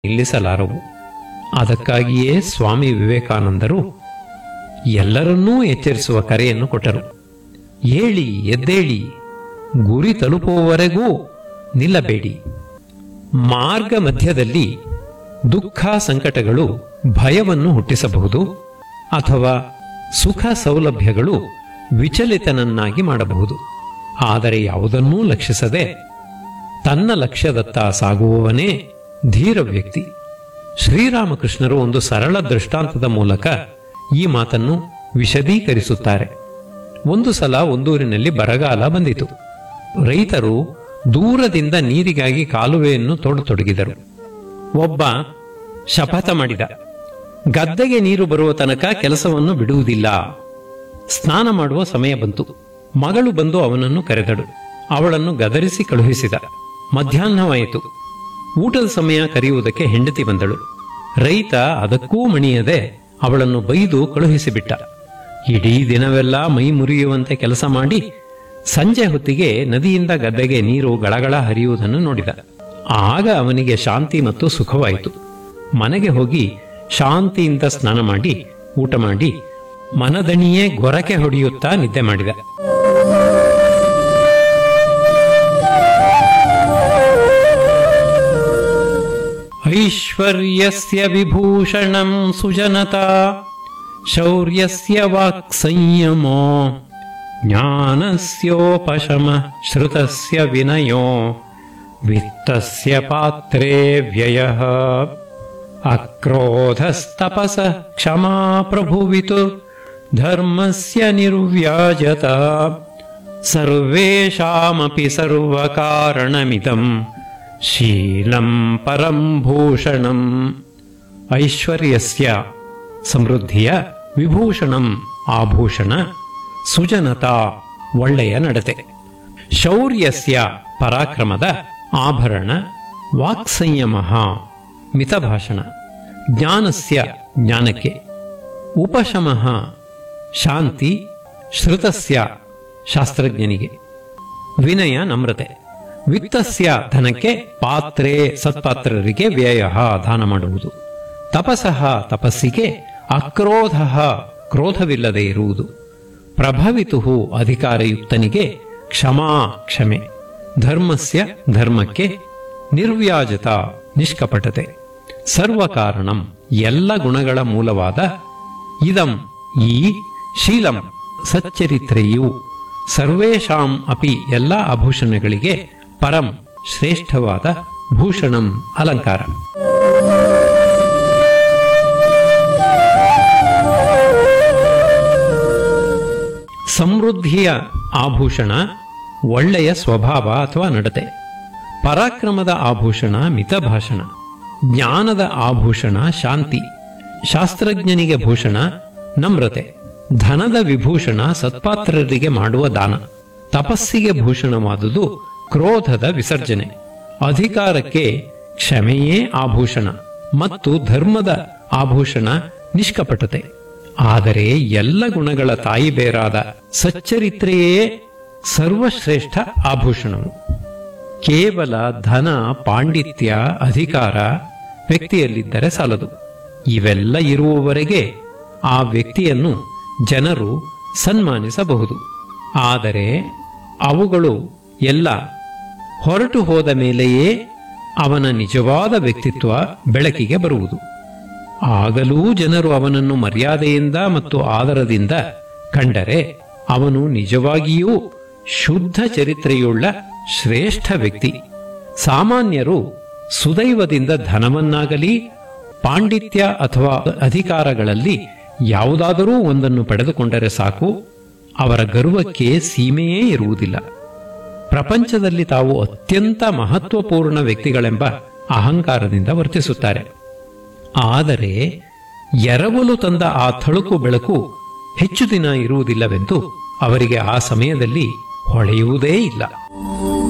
ನಿಲ್ಲಿಸಲಾರವು ಅದಕ್ಕಾಗಿಯೇ ಸ್ವಾಮಿ ವಿವೇಕಾನಂದರು ಎಲ್ಲರನ್ನೂ ಎಚ್ಚರಿಸುವ ಕರೆಯನ್ನು ಕೊಟ್ಟರು ಏಳಿ ಎದ್ದೇಳಿ ಗುರಿ ತಲುಪುವವರೆಗೂ ನಿಲ್ಲಬೇಡಿ ಮಾರ್ಗ ಮಧ್ಯದಲ್ಲಿ ದುಃಖ ಸಂಕಟಗಳು ಭಯವನ್ನು ಹುಟ್ಟಿಸಬಹುದು ಅಥವಾ ಸುಖ ಸೌಲಭ್ಯಗಳು ವಿಚಲಿತನನ್ನಾಗಿ ಮಾಡಬಹುದು ಆದರೆ ಯಾವುದನ್ನೂ ಲಕ್ಷಿಸದೆ ತನ್ನ ಲಕ್ಷ್ಯದತ್ತ ಸಾಗುವವನೇ ಧೀರ ವ್ಯಕ್ತಿ ಶ್ರೀರಾಮಕೃಷ್ಣರು ಒಂದು ಸರಳ ದೃಷ್ಟಾಂತದ ಮೂಲಕ ಈ ಮಾತನ್ನು ವಿಶದೀಕರಿಸುತ್ತಾರೆ ಒಂದು ಸಲ ಒಂದೂರಿನಲ್ಲಿ ಬರಗಾಲ ಬಂದಿತು ರೈತರು ದೂರದಿಂದ ನೀರಿಗಾಗಿ ಕಾಲುವೆಯನ್ನು ತೋಡತೊಡಗಿದರು ಒಬ್ಬ ಶಪಥ ಮಾಡಿದ ಗದ್ದೆಗೆ ನೀರು ಬರುವ ತನಕ ಕೆಲಸವನ್ನು ಬಿಡುವುದಿಲ್ಲ ಸ್ನಾನ ಮಾಡುವ ಸಮಯ ಬಂತು ಮಗಳು ಬಂದು ಅವನನ್ನು ಕರೆದಳು ಅವಳನ್ನು ಗದರಿಸಿ ಕಳುಹಿಸಿದ ಮಧ್ಯಾಹ್ನವಾಯಿತು ಊಟದ ಸಮಯ ಕರೆಯುವುದಕ್ಕೆ ಹೆಂಡತಿ ಬಂದಳು ರೈತ ಅದಕ್ಕೂ ಮಣಿಯದೆ ಅವಳನ್ನು ಬೈದು ಕಳುಹಿಸಿಬಿಟ್ಟ ಇಡೀ ದಿನವೆಲ್ಲ ಮೈ ಮುರಿಯುವಂತೆ ಕೆಲಸ ಮಾಡಿ ಸಂಜೆ ಹೊತ್ತಿಗೆ ನದಿಯಿಂದ ಗದ್ದೆಗೆ ನೀರು ಗಳಗಳ ಹರಿಯುವುದನ್ನು ನೋಡಿದ ಆಗ ಅವನಿಗೆ ಶಾಂತಿ ಮತ್ತು ಸುಖವಾಯಿತು ಮನೆಗೆ ಹೋಗಿ ಶಾಂತಿಯಿಂದ ಸ್ನಾನ ಮಾಡಿ ಊಟ ಮಾಡಿ ಮನದಣಿಯೇ ಗೊರಕೆ ಹೊಡೆಯುತ್ತಾ ನಿದ್ದೆ ಮಾಡಿದ ಐಶ್ವರ್ಯಸ್ಯ ವಿಭೂಷಣಂ ಸುಜನತಾ ಶೌರ್ಯಸ್ಯ ವಾಕ್ ಸಂಯಮೋ ಜ್ಞಾನಸ್ಯೋಪಶಮ ಶ್ರುತಸ್ಯ ವಿನಯೋ ವಿತ್ತಸ್ಯ ಪಾತ್ರೇ ವ್ಯಯಃ ಅಕ್ರೋಧಸ್ತಪಸ ಕ್ಷಮಾ ಪ್ರಭುವಿತು ಧರ್ಮಸ್ಯ ನಿರ್ವ್ಯಾಜತ ಸರ್ವೇಷಾಮಪಿ ಸರ್ವಕಾರಣಮಿದಂ ಶೀಲಂ ಪರಂ ಭೂಷಣಂ ಐಶ್ವರ್ಯಸ್ಯ ಸಮೃದ್ಧಿಯ ವಿಭೂಷಣಂ ಆಭೂಷಣ ಸುಜನತಾ ಒಳ್ಳೆಯ ನಡತೆ ಶೌರ್ಯಸ್ಯ ಪರಾಕ್ರಮದ ಆಭರಣ ವಾಕ್ಸಂಯಮ ಮಿತಭಾಷಣ ಜ್ಞಾನಸ್ಯ ಜ್ಞಾನಕ್ಕೆ ಉಪಶಮಃ ಶಾಂತಿ ಶ್ರುತಸ್ಯ ಶಾಸ್ತ್ರಜ್ಞನಿಗೆ ವಿನಯ ನಮ್ರತೆ ವಿತ್ತಸ್ಯ ಧನಕ್ಕೆ ಪಾತ್ರೆ ಸತ್ಪಾತ್ರರಿಗೆ ವ್ಯಯ ದಾನ ಮಾಡುವುದು ತಪಸಃ ತಪಸ್ಸಿಗೆ ಅಕ್ರೋಧ ಕ್ರೋಧವಿಲ್ಲದೆ ಇರುವುದು ಪ್ರಭವಿತು ಅಧಿಕಾರಯುಕ್ತನಿಗೆ ಕ್ಷಮಾ ಕ್ಷಮೆ ಧರ್ಮಸ್ಯ ಧರ್ಮಕ್ಕೆ ನಿರ್ವ್ಯಾಜತ ನಿಷ್ಕಪಟತೆ ಸರ್ವಕಾರಣಂ ಎಲ್ಲ ಗುಣಗಳ ಮೂಲವಾದ ಇದಂ ಈ ಶೀಲಂ ಸಚ್ಚರಿತ್ರೆಯು ಸರ್ವೇಷಾಂ ಅಪಿ ಎಲ್ಲ ಆಭೂಷಣಗಳಿಗೆ ಪರಂ ಶ್ರೇಷ್ಠವಾದ ಭೂಷಣಂ ಅಲಂಕಾರ ಸಮೃದ್ಧಿಯ ಆಭೂಷಣ ಒಳ್ಳೆಯ ಸ್ವಭಾವ ಅಥವಾ ನಡತೆ ಪರಾಕ್ರಮದ ಆಭೂಷಣ ಮಿತಭಾಷಣ ಜ್ಞಾನದ ಆಭೂಷಣ ಶಾಂತಿ ಶಾಸ್ತ್ರಜ್ಞನಿಗೆ ಭೂಷಣ ನಮ್ರತೆ ಧನದ ವಿಭೂಷಣ ಸತ್ಪಾತ್ರರಿಗೆ ಮಾಡುವ ದಾನ ತಪಸ್ಸಿಗೆ ಭೂಷಣವಾದುದು ಕ್ರೋಧದ ವಿಸರ್ಜನೆ ಅಧಿಕಾರಕ್ಕೆ ಕ್ಷಮೆಯೇ ಆಭೂಷಣ ಮತ್ತು ಧರ್ಮದ ಆಭೂಷಣ ನಿಷ್ಕಪಟತೆ ಆದರೆ ಎಲ್ಲ ಗುಣಗಳ ತಾಯಿ ಬೇರಾದ ಸಚ್ಚರಿತ್ರೆಯೇ ಸರ್ವಶ್ರೇಷ್ಠ ಆಭೂಷಣವು ಕೇವಲ ಧನ ಪಾಂಡಿತ್ಯ ಅಧಿಕಾರ ವ್ಯಕ್ತಿಯಲ್ಲಿದ್ದರೆ ಸಾಲದು ಇವೆಲ್ಲ ಇರುವವರೆಗೆ ಆ ವ್ಯಕ್ತಿಯನ್ನು ಜನರು ಸನ್ಮಾನಿಸಬಹುದು ಆದರೆ ಅವುಗಳು ಎಲ್ಲ ಹೊರಟು ಹೋದ ಮೇಲೆಯೇ ಅವನ ನಿಜವಾದ ವ್ಯಕ್ತಿತ್ವ ಬೆಳಕಿಗೆ ಬರುವುದು ಆಗಲೂ ಜನರು ಅವನನ್ನು ಮರ್ಯಾದೆಯಿಂದ ಮತ್ತು ಆದರದಿಂದ ಕಂಡರೆ ಅವನು ನಿಜವಾಗಿಯೂ ಶುದ್ಧ ಚರಿತ್ರೆಯುಳ್ಳ ಶ್ರೇಷ್ಠ ವ್ಯಕ್ತಿ ಸಾಮಾನ್ಯರು ಸುದೈವದಿಂದ ಧನವನ್ನಾಗಲಿ ಪಾಂಡಿತ್ಯ ಅಥವಾ ಅಧಿಕಾರಗಳಲ್ಲಿ ಯಾವುದಾದರೂ ಒಂದನ್ನು ಪಡೆದುಕೊಂಡರೆ ಸಾಕು ಅವರ ಗರ್ವಕ್ಕೆ ಸೀಮೆಯೇ ಇರುವುದಿಲ್ಲ ಪ್ರಪಂಚದಲ್ಲಿ ತಾವು ಅತ್ಯಂತ ಮಹತ್ವಪೂರ್ಣ ವ್ಯಕ್ತಿಗಳೆಂಬ ಅಹಂಕಾರದಿಂದ ವರ್ತಿಸುತ್ತಾರೆ ಆದರೆ ಎರವಲು ತಂದ ಆ ಥಳುಕು ಬೆಳಕು ಹೆಚ್ಚು ದಿನ ಇರುವುದಿಲ್ಲವೆಂದು ಅವರಿಗೆ ಆ ಸಮಯದಲ್ಲಿ ಹೊಳೆಯುವುದೇ ಇಲ್ಲ